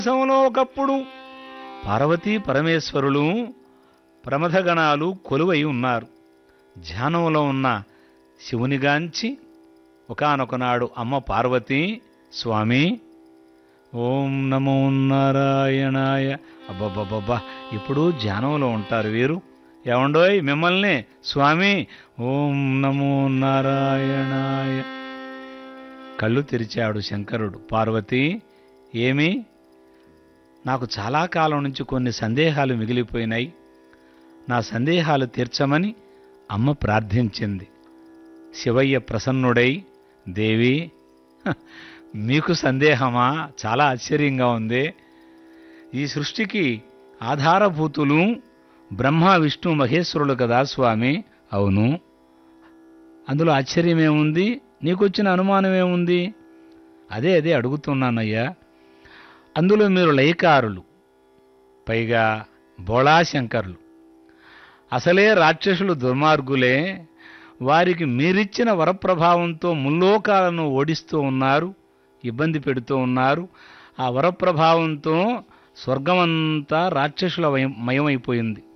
సమలో ఒకప్పుడు పార్వతీ పరమేశ్వరులు ప్రమథగణాలు కొలువై ఉన్నారు ధ్యానంలో ఉన్న శివునిగాంచి ఒకానొకనాడు అమ్మ పార్వతి స్వామి ఓం నమో నారాయణాయ అబ్బబ్బబ్బబ్బా ఇప్పుడు ధ్యానంలో ఉంటారు వీరు ఏమండోయ్ మిమ్మల్ని స్వామి ఓం నమో నారాయణాయ కళ్ళు తెరిచాడు శంకరుడు పార్వతి ఏమి నాకు చాలా కాలం నుంచి కొన్ని సందేహాలు మిగిలిపోయినాయి నా సందేహాలు తీర్చమని అమ్మ ప్రార్థించింది శివయ్య ప్రసన్నుడై దేవి "హ, మీకు సందేహమా చాలా ఆశ్చర్యంగా ఉంది ఈ సృష్టికి ఆధారభూతులు బ్రహ్మ విష్ణు మహేశ్వరులు కదా స్వామి అవును అందులో ఆశ్చర్యమేముంది నీకొచ్చిన అనుమానం ఏముంది అదే అదే అడుగుతున్నానయ్యా అందులో మీరు లయకారులు పైగా బోళాశంకర్లు అసలే రాక్షసులు దుర్మార్గులే వారికి మీరిచ్చిన వరప్రభావంతో ముల్లోకాలను ఓడిస్తూ ఉన్నారు ఇబ్బంది పెడుతూ ఉన్నారు ఆ వరప్రభావంతో స్వర్గమంతా రాక్షసుల వయం- మయమైపోయింది